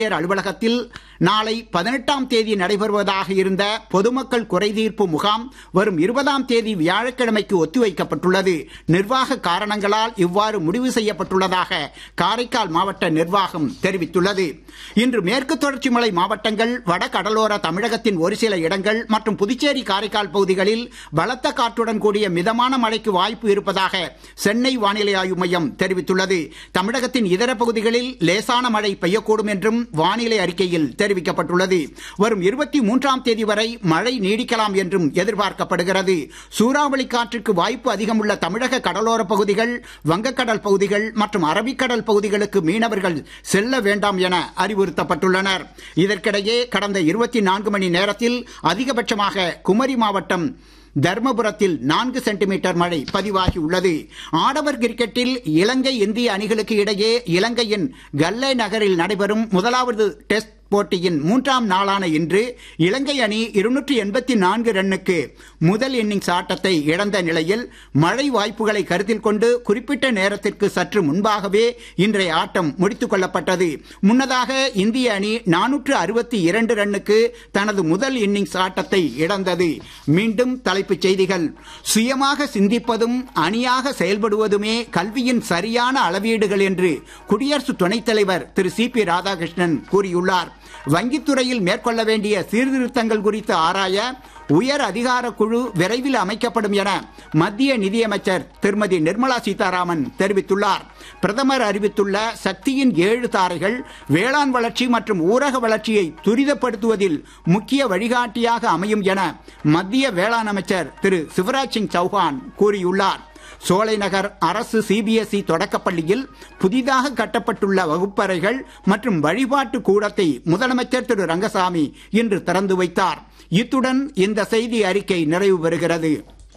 ஆட்சியர் அலுவலகத்தில் நாளை பதினெட்டாம் தேதி நடைபெறுவதாக இருந்த பொதுமக்கள் குறைதீர்ப்பு முகாம் வரும் இருபதாம் தேதி வியாழக்கிழமைக்கு ஒத்திவைக்கப்பட்டுள்ளது நிர்வாக காரணங்களால் இவ்வாறு முடிவு செய்யப்பட்டுள்ளதாக காரைக்கால் மாவட்ட நிர்வாகம் தெரிவித்துள்ளது இன்று மேற்கு தொடர்ச்சி மலை மாவட்டங்கள் வட கடலோர தமிழகத்தின் ஒரு சில இடங்கள் மற்றும் புதுச்சேரி காரைக்கால் பகுதிகளில் பலத்த காற்றுடன் கூடிய மிதமான மழைக்கு வாய்ப்பு இருப்பதாக சென்னை வானிலை ஆய்வு மையம் தெரிவித்துள்ளது தமிழகத்தின் இதர பகுதிகளில் லேசான மழை பெய்யக்கூடும் என்றும் வானிலை அறிக்கையில் தெரிவிக்கப்பட்டுள்ளது வரும் இருபத்தி மூன்றாம் தேதி வரை மழை நீடிக்கலாம் என்றும் எதிர்பார்க்கப்படுகிறது சூறாவளி காற்றுக்கு வாய்ப்பு அதிகமுள்ள தமிழக கடலோர பகுதிகள் வங்கக்கடல் பகுதிகள் மற்றும் அரபிக்கடல் பகுதிகளுக்கு மீனவர்கள் செல்ல வேண்டாம் என அறிவுறுத்தப்பட்டுள்ளனர் இதற்கிடையே கடந்த இருபத்தி நான்கு மணி நேரத்தில் அதிகபட்சமாக குமரி மாவட்டம் தர்மபுரத்தில் நான்கு சென்டிமீட்டர் மழை பதிவாகி உள்ளது ஆடவர் கிரிக்கெட்டில் இலங்கை இந்திய அணிகளுக்கு இடையே இலங்கையின் கல்லே நகரில் நடைபெறும் முதலாவது டெஸ்ட் போட்டியின் மூன்றாம் நாளான இன்று இலங்கை அணி இருநூற்றி எண்பத்தி நான்கு ரன்னுக்கு முதல் இன்னிங்ஸ் ஆட்டத்தை இழந்த நிலையில் மழை வாய்ப்புகளை கருத்தில் கொண்டு குறிப்பிட்ட நேரத்திற்கு சற்று முன்பாகவே இன்றைய ஆட்டம் முடித்துக் கொள்ளப்பட்டது முன்னதாக இந்திய அணி நானூற்று அறுபத்தி இரண்டு ரன்னுக்கு தனது முதல் இன்னிங்ஸ் ஆட்டத்தை இழந்தது மீண்டும் தலைப்புச் செய்திகள் சுயமாக சிந்திப்பதும் அணியாக செயல்படுவதுமே கல்வியின் சரியான அளவீடுகள் என்று குடியரசு துணைத் தலைவர் திரு சி பி ராதாகிருஷ்ணன் கூறியுள்ளார் வங்கித்துறையில் மேற்கொள்ள வேண்டிய சீர்திருத்தங்கள் குறித்து ஆராய உயர் அதிகார குழு விரைவில் அமைக்கப்படும் என மத்திய நிதியமைச்சர் திருமதி நிர்மலா சீதாராமன் தெரிவித்துள்ளார் பிரதமர் அறிவித்துள்ள சக்தியின் ஏழு தாரைகள் வேளாண் வளர்ச்சி மற்றும் ஊரக வளர்ச்சியை துரிதப்படுத்துவதில் முக்கிய வழிகாட்டியாக அமையும் என மத்திய வேளாண் அமைச்சர் திரு சிவராஜ் சிங் சௌஹான் கூறியுள்ளார் சோலைநகர் அரசு சிபிஎஸ்இ தொடக்கப்பள்ளியில் புதிதாக கட்டப்பட்டுள்ள வகுப்பறைகள் மற்றும் வழிபாட்டு கூடத்தை முதலமைச்சர் திரு ரங்கசாமி இன்று திறந்து வைத்தார் இத்துடன் இந்த செய்தி அறிக்கை நிறைவு பெறுகிறது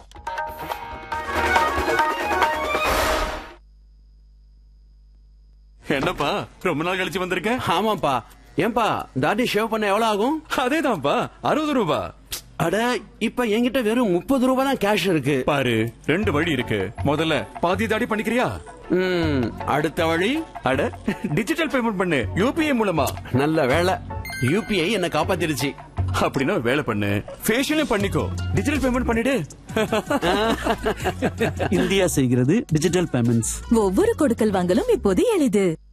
என்னப்பா ரொம்ப நாள் கழிச்சு வந்திருக்க ஆமாப்பா ஏன்பா தாடி ஷேவ் பண்ண எவ்வளவு ஆகும் அதேதான்ப்பா அறுபது ரூபா அட இப்ப என்கிட்ட வெறும் முப்பது ரூபாய் தான் கேஷ் இருக்கு பாரு ரெண்டு வழி இருக்கு முதல்ல பாதி தாடி பண்ணிக்கிறியா ம், அடுத்த வழி அட டிஜிட்டல் பேமெண்ட் பண்ணு யூபிஐ மூலமா நல்ல வேலை யூபிஐ என்ன காப்பாத்திருச்சு அப்படின்னா ஒரு வேலை பண்ணு ஃபேஷியலும் பண்ணிக்கோ டிஜிட்டல் பேமெண்ட் பண்ணிடு இந்தியா செய்கிறது டிஜிட்டல் பேமெண்ட்ஸ் ஒவ்வொரு கொடுக்கல் வாங்கலும் இப்போது எளிது